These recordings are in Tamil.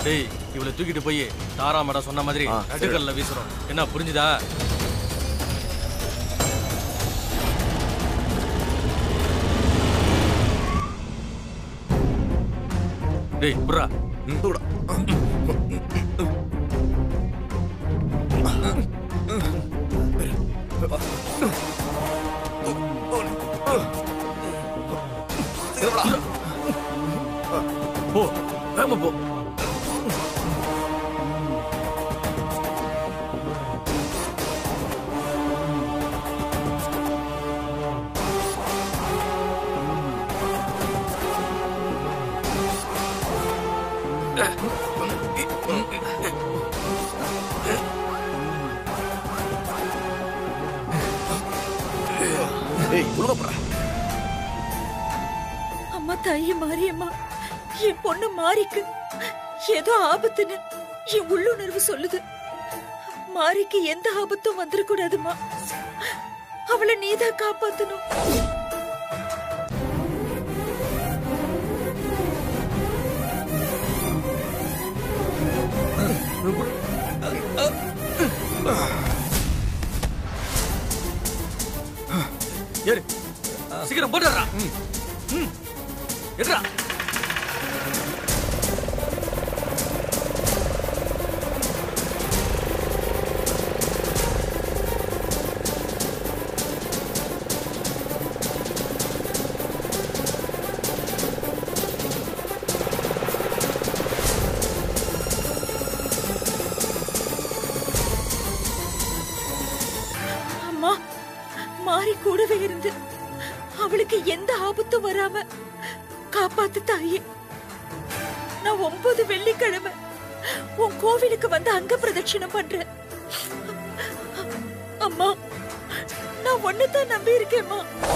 டேய் இவளை தூக்கிட்டு போய் தாரா மேடம் சொன்ன மாதிரி ஆ, சரி. நடுக்கல்ல வீசுறோம் என்ன புரிஞ்சுதா டேய் புறா போ வேகமா போ ஏய் ஒழுங்கா போடா அம்மா தாயே மாரியம்மா என் பொண்ணு மாரிக்கு ஏதோ ஆபத்துன்னு என் உள்ளுணர்வு சொல்லுது மாரிக்கு எந்த ஆபத்தும் வந்துடக்கூடாதுமா அவளை நீதான் காப்பாத்தணும் ஏறு சீக்கிரம் போட்டுறா ம் எடுறா அம்மா மாறி கூடவே இருந்து அவளுக்கு எந்த ஆபத்தும் வராம காப்பாத்து தாயே நான் ஒன்பது வெள்ளிக்கிழமை உன் கோவிலுக்கு வந்து அங்க பிரதட்சணம் பண்றேன் அம்மா நான் ஒன்னதான் நம்பி இருக்கேம்மா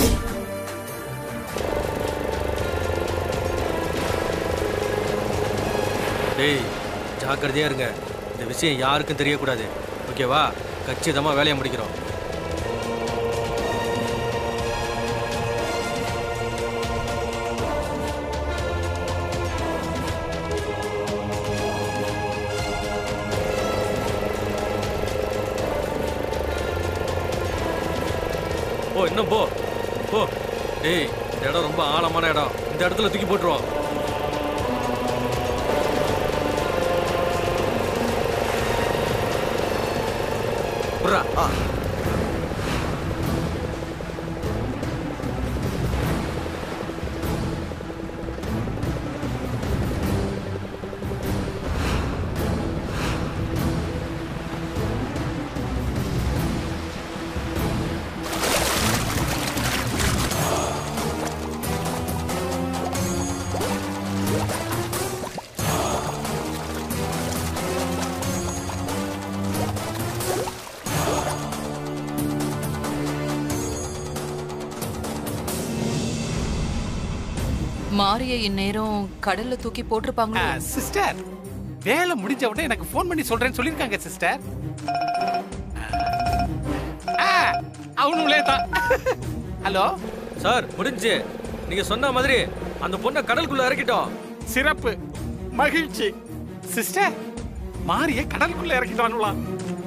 டேய் ஜாக்கிரதையா இருங்க இந்த விஷயம் யாருக்கும் தெரியக்கூடாது ஓகேவா கச்சிதமா வேலையை முடிக்கிறோம் போ இன்னும் போ போ டேய் இந்த இடம் ரொம்ப ஆழமான இடம் இந்த இடத்துல தூக்கி போட்டுருவோம் புறா ஆ மாரிய இந்நேரம் கடல்ல தூக்கி போட்டிருப்பாங்களோ சிஸ்டர் வேலை முடிஞ்ச உடனே எனக்கு ஃபோன் பண்ணி சொல்றேன்னு சொல்லிருக்காங்க சிஸ்டர் அவனுங்களே தான் ஹலோ சார் முடிஞ்சு நீங்க சொன்ன மாதிரி அந்த பொண்ணை கடலுக்குள்ள இறக்கிட்டோம் சிறப்பு மகிழ்ச்சி சிஸ்டர் மாரிய கடலுக்குள்ள இறக்கிட்டானுலாம்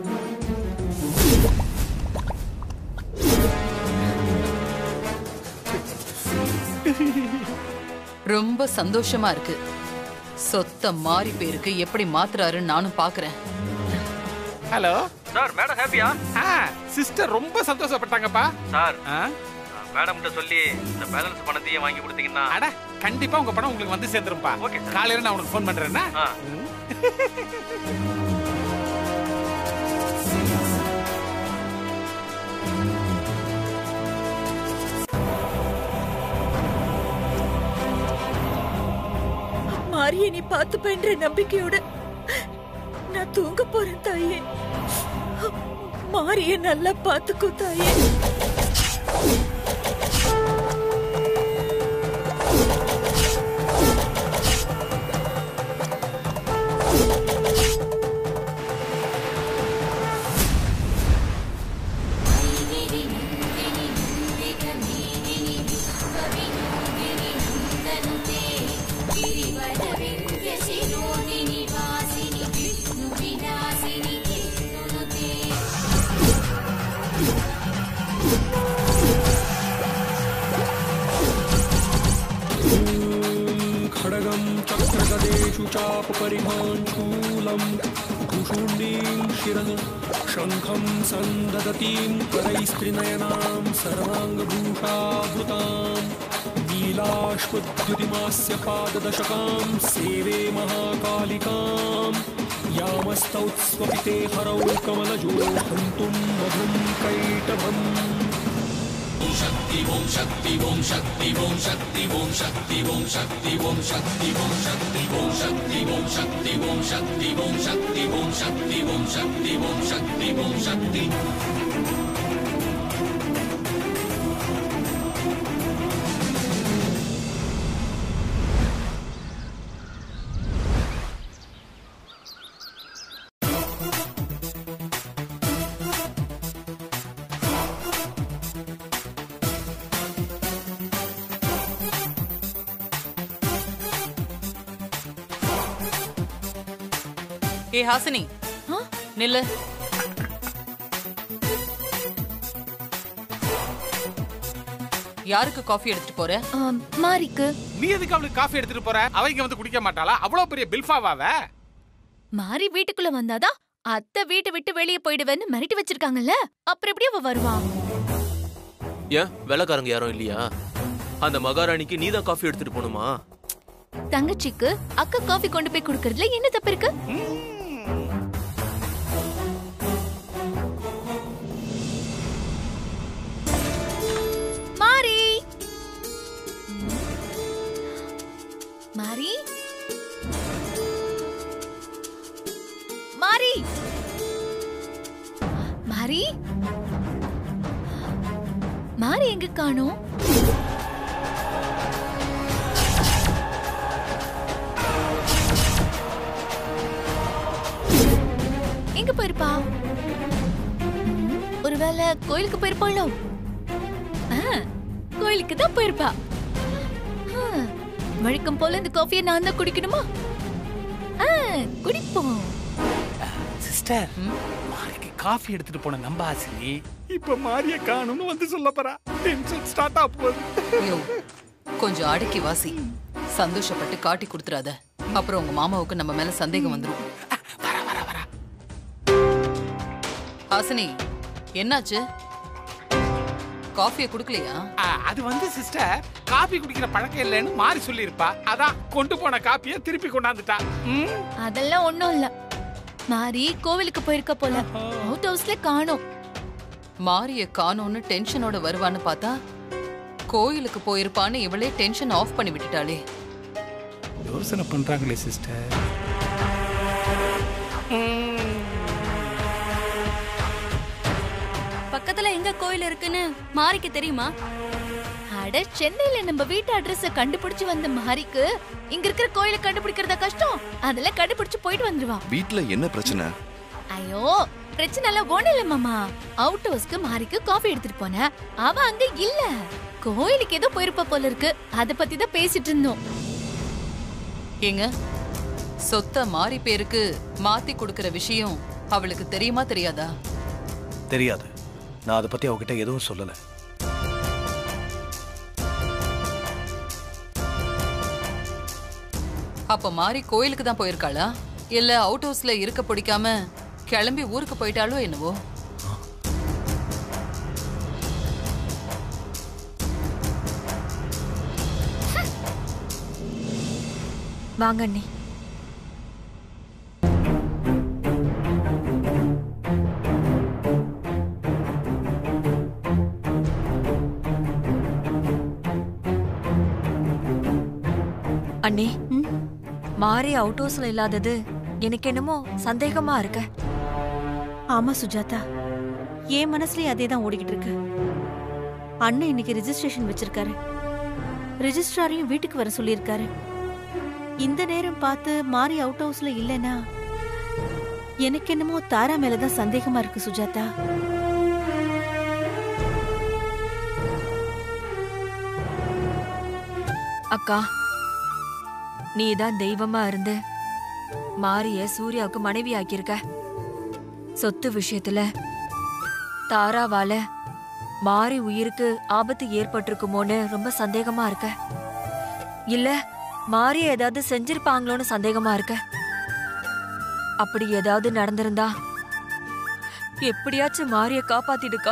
ரொம்ப சந்தோஷமா இருக்கு சொத்த மாறி பேருக்கு எப்படி மாத்துறாருன்னு நானும் பாக்குறேன் ஹலோ சார் மேடம் ஹாப்பியா ஆ சிஸ்டர் ரொம்ப சந்தோஷப்பட்டாங்கப்பா சார் ஆ மேடம் கிட்ட சொல்லி இந்த பேலன்ஸ் பணத்தையும் வாங்கி கொடுத்தீங்கன்னா அட கண்டிப்பா உங்க பணம் உங்களுக்கு வந்து சேர்ந்துரும்பா Okay, sir. காலையில நான் உனக்கு ஃபோன் பண்றேன்னா ஆ. மாரிய நீ பார்த்துப்பேன்ற நம்பிக்கையோட நான் தூங்க போறேன் தாயே மாரிய நல்லா பார்த்துக்கோ தாயே गिरिवरविन्द्यशिरोदिनिवा चापपरिभाञ्चूलं कुशुण्डीं शिरः शङ्खं सन्ददतीं करैस्त्रिनयनां सर्वाङ्गभूषाभृतां नीलाश्वद्युतिमास्य पाददशकां सेवे महाकालिकां यामस्तौत्स्वपिते हरौ कमलजो हन्तुं मधुं कैटभम् ஏ ஹாசினி நில்லு யாருக்கு காஃபி எடுத்துட்டு போற மாரிக்கு நீ எதுக்கு அவளுக்கு காஃபி எடுத்துட்டு போற அவங்க வந்து குடிக்க மாட்டாளா அவ்வளவு பெரிய பில்ஃபாவாவ மாரி வீட்டுக்குள்ள வந்தாதான் அத்தை வீட்டை விட்டு வெளியே போயிடுவேன்னு மிரட்டி வச்சிருக்காங்கல்ல அப்புறம் எப்படி அவ வருவா ஏன் வேலைக்காரங்க யாரும் இல்லையா அந்த மகாராணிக்கு நீ தான் காஃபி எடுத்துட்டு போகணுமா தங்கச்சிக்கு அக்கா காஃபி கொண்டு போய் கொடுக்கறதுல என்ன தப்பு இருக்கு மாரி மாரி மாரி மாரி மாரி எங்க காணோம் எங்க போயிருப்பா ம், ஒருவேளை கோயிலுக்கு போயிருப்பாளோ ஆ, கோயிலுக்கு தான் போயிருப்பா ஆ, வழக்கம் போல இந்த காஃபியை நான் தான் குடிக்கணுமா ஆ, குடிப்போம் சிஸ்டர் மாரிக்கு காஃபி எடுத்துட்டு போன நம்ப ஆசினி இப்ப மாரிய காணும்னு வந்து சொல்ல போறா டென்ஷன் ஸ்டார்ட் ஆக போகுது யோ, கொஞ்சம் அடக்கி வாசி சந்தோஷப்பட்டு காட்டி கொடுத்துறாத அப்புறம் உங்க மாமாவுக்கு நம்ம மேல சந்தேகம் வந்துரும் ஹாசினி என்னாச்சு காஃபியை குடுக்கலையா ஆ, அது வந்து சிஸ்டர் காபி குடிக்கிற பழக்கம் இல்லைன்னு மாறி சொல்லியிருப்பா அதான் கொண்டு போன காப்பியை திருப்பி கொண்டாந்துட்டா ம் அதெல்லாம் ஒண்ணும் இல்ல மாரி கோவிலுக்கு போயிருக்க போல அவுட் ஹவுஸ்ல காணோம் மாரிய காணோன்னு டென்ஷனோட வருவான்னு பார்த்தா கோயிலுக்கு போயிருப்பான்னு இவளே டென்ஷன் ஆஃப் பண்ணி விட்டுட்டாளே யோசனை பண்றாங்களே சிஸ்டர் பக்கத்துல எங்க கோயில் இருக்குன்னு மாரிக்கு தெரியுமா அட சென்னையில நம்ம வீட்டு அட்ரஸ கண்டுபிடிச்சு வந்த மாரிக்கு இங்க இருக்கிற கோயிலை கண்டுபிடிக்கிறதா கஷ்டம் அதெல்லாம் கண்டுபிடிச்சு போயிட்டு வந்துருவா வீட்ல என்ன பிரச்சனை ஐயோ பிரச்சனை எல்லாம் ஒண்ணு இல்ல மாமா அவுட் ஹவுஸ்க்கு மாரிக்கு காஃபி எடுத்துட்டு போனேன் அவ அங்க இல்ல கோயிலுக்கு ஏதோ போயிருப்பா போல இருக்கு அத பத்தி தான் பேசிட்டு இருந்தோம் ஏங்க சொத்த மாறி பேருக்கு மாத்தி கொடுக்கிற விஷயம் அவளுக்கு தெரியுமா தெரியாதா தெரியாது நான் அதை பத்தி அவகிட்ட எதுவும் சொல்லல அப்ப மாறி கோயிலுக்கு தான் போயிருக்காளா இல்ல அவுட் ஹவுஸ்ல இருக்க பிடிக்காம கிளம்பி ஊருக்கு போயிட்டாலோ என்னவோ வாங்க அண்ணி அண்ணே மாறி அவுட் ஹவுஸ்ல இல்லாதது எனக்கு என்னமோ சந்தேகமா இருக்க ஆமா சுஜாதா என் மனசுலயும் அதே தான் ஓடிக்கிட்டு இருக்கு அண்ணன் இன்னைக்கு ரெஜிஸ்ட்ரேஷன் வச்சிருக்காரு ரெஜிஸ்ட்ராரையும் வீட்டுக்கு வர சொல்லியிருக்காரு இந்த நேரம் பார்த்து மாறி அவுட் ஹவுஸ்ல இல்லைன்னா எனக்கு என்னமோ தாரா மேலதான் சந்தேகமா இருக்கு சுஜாதா அக்கா நீ தான் தெய்வமா இருந்து மாரிய சூர்யாவுக்கு மனைவி ஆக்கியிருக்க சொத்து விஷயத்துல தாராவால மாறி உயிருக்கு ஆபத்து ஏற்பட்டிருக்குமோன்னு ரொம்ப சந்தேகமா இருக்க இல்ல மாரிய ஏதாவது செஞ்சிருப்பாங்களோன்னு சந்தேகமா இருக்க அப்படி ஏதாவது நடந்திருந்தா எப்படியாச்சும் மாரிய காப்பாத்திடுக்கா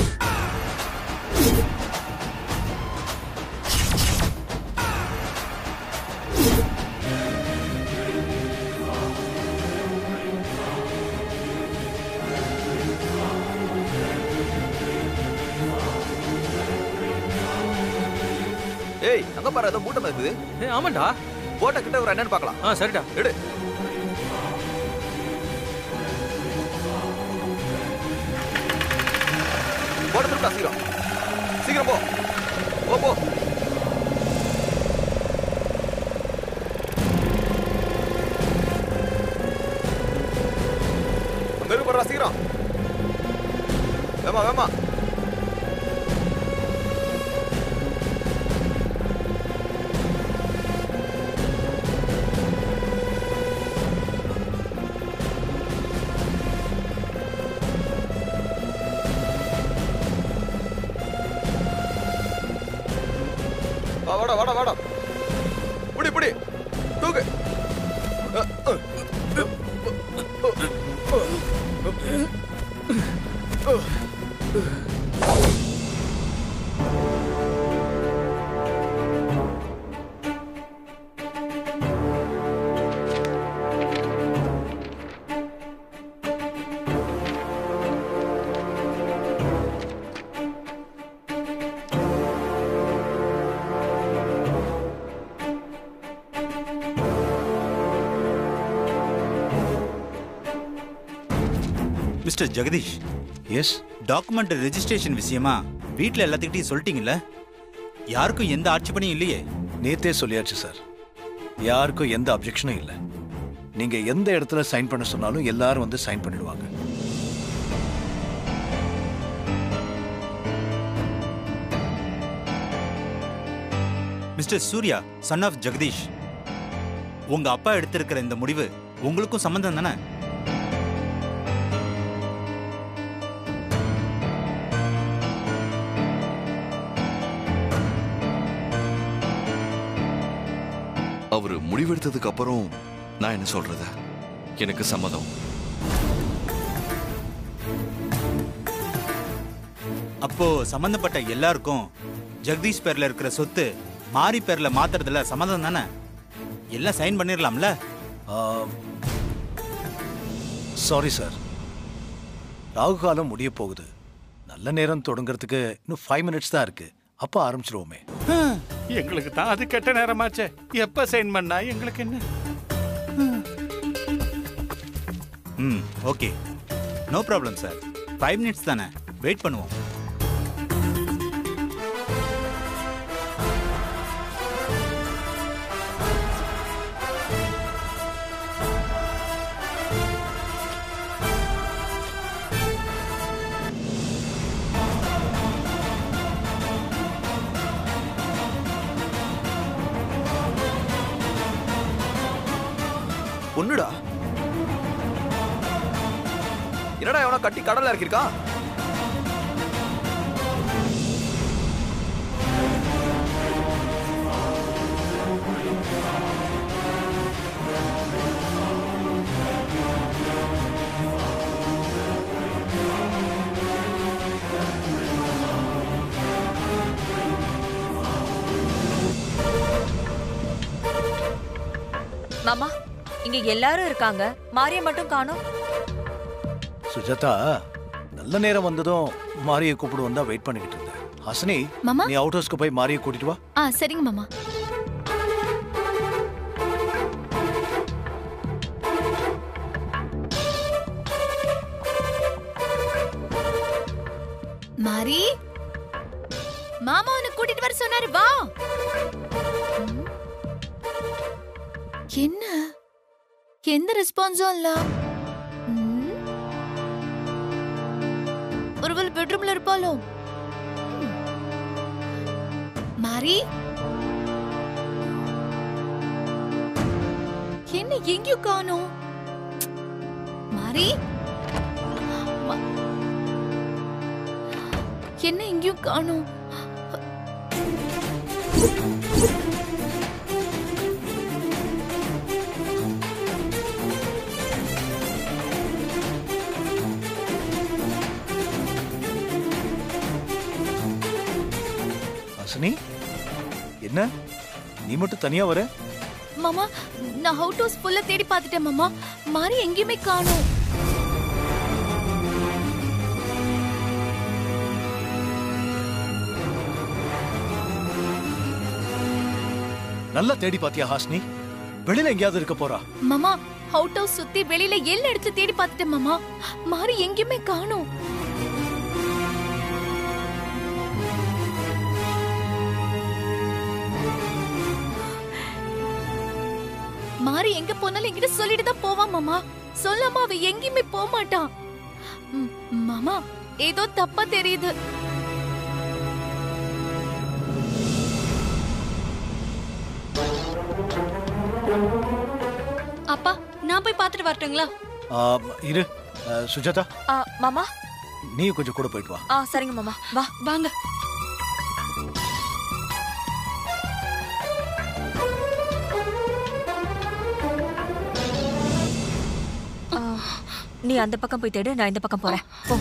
ஏய் அங்க பாரு ஏதோ மூட்டம் இருக்குது ஏ ஆமாண்டா போட்ட கிட்ட ஒரு என்னன்னு பார்க்கலாம் ஆ சரிடா எடு போட திருப்பா சீக்கிரம் சீக்கிரம் போ போ போ அங்க இருக்கு பாருடா சீக்கிரம் வேமா வேமா வா வாடா வாடா வாடா புடி புடி தூக்கு mister Jagadish yes document registration விஷயமா வீட்ல எல்லாத்துக்கிட்டையும் சொல்லிட்டீங்கல்ல யாருக்கும் எந்த ஆட்சேபனையும் இல்லையே நேத்தே சொல்லியாச்சு சார் யாருக்கும் எந்த அப்ஜெக்ஷனும் இல்லை நீங்க எந்த இடத்துல சைன் பண்ண சொன்னாலும் எல்லாரும் வந்து சைன் பண்ணிடுவாங்க mister Surya son of Jagadish உங்க அப்பா எடுத்திருக்கிற இந்த முடிவு உங்களுக்கும் சம்மந்தம் தானே அவரு முடிவெடுத்ததுக்கு அப்புறம் நான் என்ன சொல்றது எனக்கு சம்மதம் அப்போ சம்பந்தப்பட்ட எல்லாருக்கும் ஜெகதீஷ் பேர்ல இருக்கிற சொத்து மாரி பேர்ல மாத்துறதுல சம்மதம் தானே எல்லாம் சைன் பண்ணிடலாம்ல சாரி சார் ராகு காலம் முடிய போகுது நல்ல நேரம் தொடங்குறதுக்கு இன்னும் ஃபைவ் மினிட்ஸ் தான் இருக்கு அப்போ ஆரம்பிச்சிருவோமே எங்களுக்கு தான் அது கெட்ட நேரமாச்சே எப்ப சைன் பண்ணா எங்களுக்கு என்ன ம் okay no problem sir five minutes தானே வெயிட் பண்ணுவோம் ஒண்ணுடா என்னடா எவனா கட்டி கடல்ல இறக்கிருக்கான் மாமா இங்க எல்லாரும் இருக்காங்க மாரிய மட்டும் காணோம் சுஜாதா நல்ல நேரம் வந்ததும் மாரியை கூப்பிடுவோம் தான் வெயிட் பண்ணிக்கிட்டு இருந்தேன் ஹாசினி மாமா? நீ அவுட் ஹவுஸ்க்கு போய் மாரியை கூட்டிட்டு வா ஆ சரிங்க மாமா மாரி மாமா உன்னை கூட்டிட்டு வர சொன்னாரு வா ம். என்ன எந்த ரெஸ்பான்ஸும் இல்ல ம். ஒருவேளை பெட்ரூம்ல இருப்பாளோ ம். மாரி என்ன எங்கேயும் காணோம் மாரி ம- என்ன எங்கேயும் காணோம் ஹாசினி என்ன நீ மட்டும் தனியா வர மாமா நான் அவுட் ஹவுஸ் ஃபுல்லா தேடி பார்த்துட்டேன் மாமா மாறி எங்கேயுமே காணோம் நல்லா தேடி பாத்தியா ஹாசினி வெளியில எங்கேயாவது இருக்க போறா மாமா அவுட் ஹவுஸ் சுத்தி வெளியில எல்லா இடத்துல தேடி பார்த்துட்டேன் மாமா மாறி எங்கேயுமே காணோம் மாறி எங்க போனாலும் என்கிட்ட சொல்லிட்டு தான் போவான் மாமா சொல்லாம அவ எங்கேயுமே போக மாட்டான் ம், மாமா ஏதோ தப்பா தெரியுது அப்பா நான் போய் பார்த்துட்டு வரட்டுங்களா ஆ, இரு ஆ, சுஜாதா ஆ, மாமா நீ கொஞ்சம் கூட போயிட்டு வா ஆ சரிங்க மாமா வா வாங்க ஆ, நீ அந்த பக்கம் போய் தேடு நான் இந்த பக்கம் போறேன் போ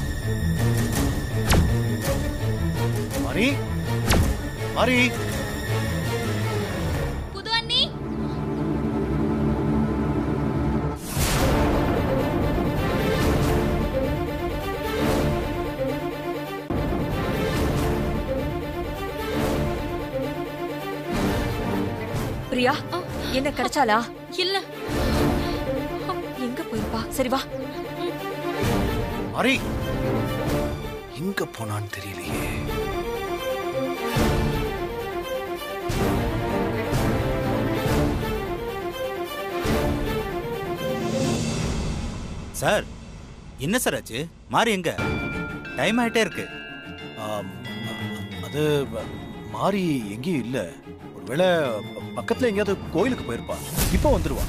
மாரி மாரி புது அண்ணி பிரியா என்ன கிடைச்சாளா இல்ல எங்க போயிருப்பா சரி வா மாரி எங்க போனான்னு தெரியலையே சார் என்ன சார் ஆச்சு மாறி எங்க டைம் ஆயிட்டே இருக்கு ஆம், அது மாறி எங்கேயும் இல்ல ஒருவேளை பக்கத்துல எங்கேயாவது கோயிலுக்கு போயிருப்பா இப்போ வந்துருவா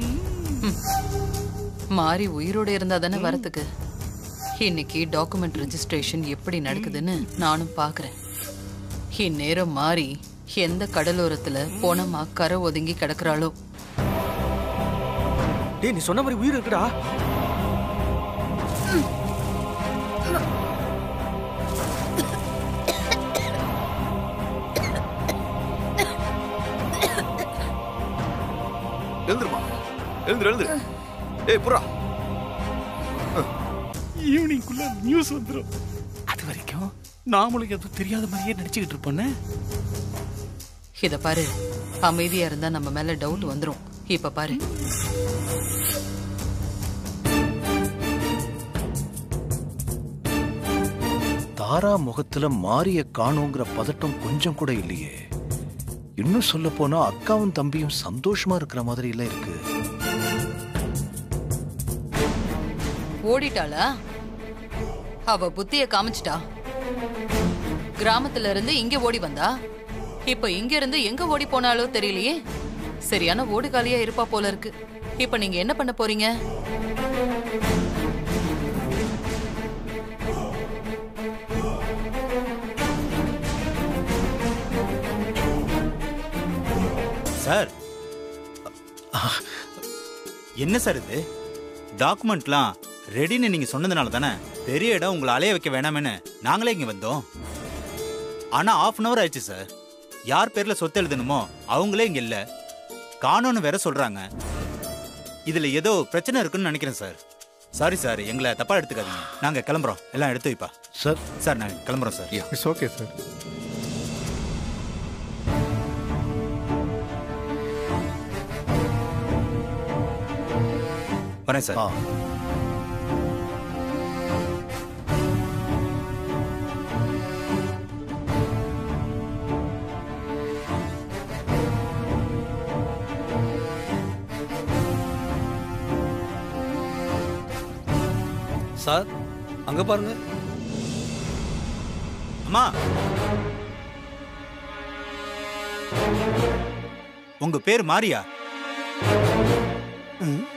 மாறி உயிரோட இருந்தா தானே வரத்துக்கு இன்னைக்கு டாக்குமெண்ட் ரெஜிஸ்ட்ரேஷன் எப்படி நடக்குதுன்னு நானும் பார்க்கறேன் இந்நேரம் மாறி எந்த கடலோரத்துல போனமா கரை ஒதுங்கி கிடக்குறாளோ டேய் நீ சொன்ன மாதிரி உயிர் இருக்குடா எழுந்துருமா எழுந்துரு எழுந்துரு ஏய் புறா ஈவினிங்குள்ள நியூஸ் வந்துடும் அது வரைக்கும் நாமளும் எதுவும் தெரியாத மாதிரியே நடிச்சுக்கிட்டு இருப்போன்னு இத பாரு அமைதியா இருந்தா நம்ம மேல டவுட் வந்துரும் இப்ப பாரு தாரா முகத்துல மாரிய காணோங்கிற பதட்டம் கொஞ்சம் கூட இல்லையே இன்னும் சொல்ல போனா அக்காவும் தம்பியும் சந்தோஷமா இருக்கிற மாதிரி எல்லாம் இருக்கு ஓடிட்டாளா அவ புத்திய காமிச்சிட்டா கிராமத்துல இருந்து இங்க ஓடி வந்தா இப்ப இங்க இருந்து எங்க ஓடி போனாலோ தெரியலையே சரியான ஓடுகாலியா இருப்பா போல இருக்கு இப்ப நீங்க என்ன பண்ண போறீங்க சார் என்ன சார் இது டாக்குமெண்ட்லாம் ரெடின்னு நீங்க சொன்னதுனால தானே பெரிய இடம் உங்களை அலைய வைக்க வேணாமேன்னு நாங்களே இங்க வந்தோம் ஆனா ஆஃப் அன் அவர் ஆயிடுச்சு சார் யார் பேர்ல சொத்து எழுதணுமோ அவங்களே இங்க இல்ல காணோன்னு வேற சொல்றாங்க இதுல ஏதோ பிரச்சனை இருக்குன்னு நினைக்கிறேன் சார் சாரி சார் எங்களை தப்பா எடுத்துக்காதீங்க நாங்க கிளம்புறோம் எல்லாம் எடுத்து வைப்பா சார் சார் நாங்க கிளம்புறோம் சார் இட்ஸ் ஓகே சார் வரேன் சார் சார் அங்க பாருங்க அம்மா உங்க பேர் மாரியா ம்